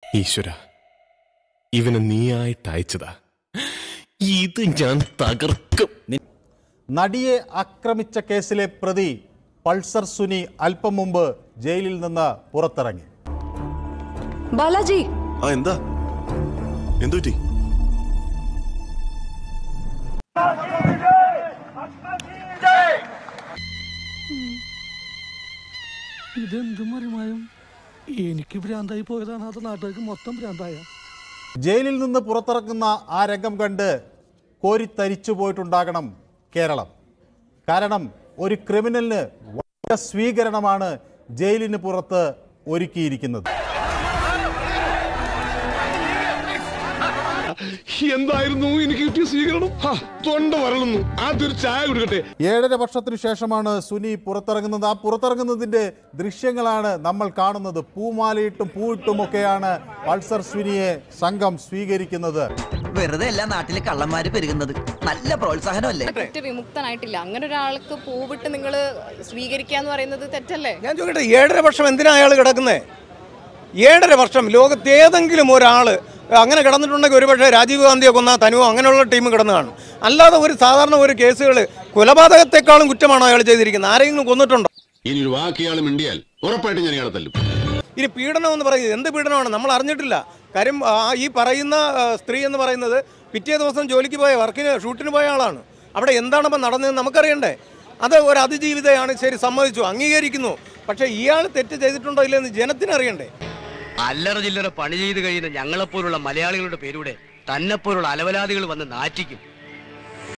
ഈശ്വര ഇവനെ നീയായിട്ട് അയച്ചതാ ഇത് ഞാൻ തകർക്കും നടിയെ ആക്രമിച്ച കേസിലെ പ്രതി പൾസർ സുനി അല്പം മുമ്പ് ജയിലിൽ നിന്ന് പുറത്തിറങ്ങി ബാലാജി ആ എന്താ എന്തുപറ്റി ഇതെന്ത് മറിമായും എനിക്ക് ഭ്രാന്തായി പോയതാണ് അത് നാട്ടുകാർക്ക് മൊത്തം ഭ്രാന്തായ ജയിലിൽ നിന്ന് പുറത്തിറങ്ങുന്ന ആ രംഗം കണ്ട് കോരിത്തരിച്ചു പോയിട്ടുണ്ടാകണം കേരളം കാരണം ഒരു ക്രിമിനലിന് വലിയ സ്വീകരണമാണ് ജയിലിന് പുറത്ത് ഒരുക്കിയിരിക്കുന്നത് എന്തായിരുന്നു എനിക്ക് കിട്ടിയ സ്വീകരണം ഹാ, തൊണ്ട വരളുന്നു ആദ്യം ഒരു ചായ കുടിക്കട്ടെ ഏഴര വർഷത്തിനു ശേഷമാണ് സുനി പുറത്തിറങ്ങുന്നത് ആ പുറത്തിറങ്ങുന്നതിന്റെ ദൃശ്യങ്ങളാണ് നമ്മൾ കാണുന്നത് പൂമാലയിട്ടും പൂയിട്ടുമൊക്കെയാണ് പൾസർ സുനിയെ സംഘം സ്വീകരിക്കുന്നത് വെറുതെ അല്ല നാട്ടിലെ കള്ളന്മാര് പെരുകുന്നത് നല്ല പ്രോത്സാഹനമല്ലേ കുറ്റവിമുക്തനായിട്ടില്ല അങ്ങനെ ഒരാൾക്ക് പൂവിട്ട് നിങ്ങൾ സ്വീകരിക്കുക എന്ന് പറയുന്നത് തെറ്റല്ലേ ഞാൻ ചോദിക്കട്ടെ ഏഴര വർഷം എന്തിനാ അയാൾ കിടക്കുന്നേ ഏഴര വർഷം ലോകത്ത് ഏതെങ്കിലും ഒരാൾ അങ്ങനെ കിടന്നിട്ടുണ്ടെങ്കിൽ ഒരുപക്ഷെ രാജീവ് ഗാന്ധിയെ കൊന്ന തനുവോ അങ്ങനെയുള്ള ടീം കിടന്നതാണ് അല്ലാതെ ഒരു സാധാരണ ഒരു കേസുകൾ കൊലപാതകത്തെക്കാളും കുറ്റമാണോ അയാൾ ചെയ്തിരിക്കുന്നത് ആരെങ്കിലും കൊന്നിട്ടുണ്ടോ ഇനി ഒരു വാക്കിയാൾ മിണ്ടിയാൽ ഉറപ്പായിട്ട് ഞാൻ ഇയാളെ തല്ലും ഇനി പീഡനം എന്ന് പറയുന്നത് എന്ത് പീഡനമാണ് നമ്മൾ അറിഞ്ഞിട്ടില്ല കാര്യം ആ, ഈ പറയുന്ന ആ, സ്ത്രീ എന്ന് പറയുന്നത് പിറ്റേ ദിവസം ജോലിക്ക് പോയ വർക്കിന് ഷൂട്ടിന് പോയ ആളാണ് അവിടെ എന്താണപ്പോൾ നടന്നതെന്ന് നമുക്കറിയണ്ടേ അത് ഒരു അതിജീവിതയാണ് ശരി സമ്മതിച്ചു അംഗീകരിക്കുന്നു പക്ഷേ ഇയാൾ തെറ്റ് ചെയ്തിട്ടുണ്ടോ ഇല്ലെന്ന് ജനത്തിനറിയണ്ടേ അല്ലറ ചില്ലറ പണി ചെയ്ത് കഴിയുന്ന ഞങ്ങളെപ്പോലുള്ള മലയാളികളുടെ പേരൂടെ തന്നെപ്പോലുള്ള അലവലാദികൾ വന്ന് നാറ്റിക്കും